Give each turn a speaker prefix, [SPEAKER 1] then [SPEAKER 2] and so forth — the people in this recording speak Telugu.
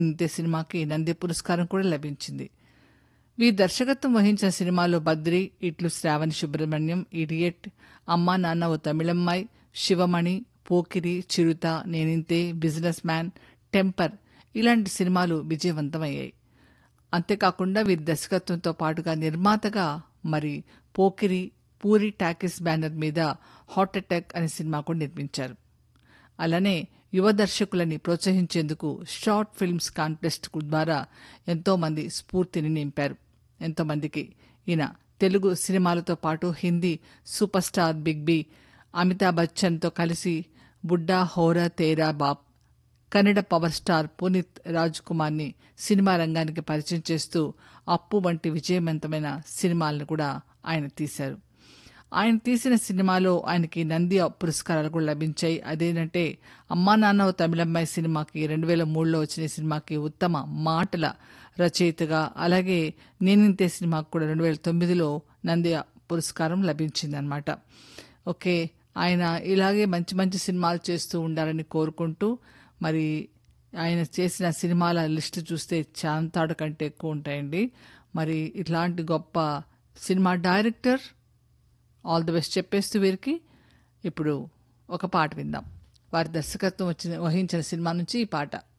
[SPEAKER 1] ఇంతే సినిమాకి నంది పురస్కారం కూడా లభించింది వీరి దర్శకత్వం వహించిన సినిమాలో బద్రి ఇట్లు Shravani Subrahmanyam idiot Amma Nanna O Tamilammayi Shivamani Pokiri Chirutha Neninthe business temper ఇలాంటి సినిమాలు విజయవంతమయ్యాయి అంతేకాకుండా వీరి దర్శకత్వంతో పాటుగా నిర్మాతగా మరి పోకిరి పూరి టాకీస్ బ్యానర్ మీద హార్ట్ అటాక్ అనే సినిమా కూడా నిర్మించారు అలానే యువ దర్శకులని ప్రోత్సహించేందుకు షార్ట్ ఫిల్మ్స్ కాంటెస్ట్ ద్వారా ఎంతోమంది స్ఫూర్తిని నింపారు ఎంతోమందికి ఈయన తెలుగు సినిమాలతో పాటు Hindi super star big B Amitabh బచ్చన్తో కలిసి బుడ్డా హోరా తేరా బాప్ కన్నడ పవర్ స్టార్ పునీత్ రాజ్ కుమార్ని సినిమా రంగానికి పరిచయం చేస్తూ అప్పు వంటి విజయవంతమైన సినిమాలను కూడా ఆయన తీశారు ఆయన తీసిన సినిమాలో ఆయనకి నంది పురస్కారాలు కూడా లభించాయి అదేంటంటే అమ్మా నాన్న ఓ తమిళమ్మాయి సినిమాకి రెండు వేల మూడులో వచ్చిన ఈ సినిమాకి ఉత్తమ మాటల రచయితగా అలాగే నేనింతే సినిమాకు కూడా రెండు వేల తొమ్మిదిలో నంది పురస్కారం లభించిందనమాట ఓకే ఆయన ఇలాగే మంచి మంచి సినిమాలు చేస్తూ ఉండాలని కోరుకుంటూ మరి ఆయన చేసిన సినిమాల లిస్ట్ చూస్తే చాంతాడు కంటే ఎక్కువ ఉంటాయండి మరి ఇట్లాంటి గొప్ప cinema director all the best చెప్పేస్తూ వీరికి ఇప్పుడు ఒక పాట విందాం వారి దర్శకత్వం వచ్చిన వహించిన సినిమా నుంచి ఈ పాట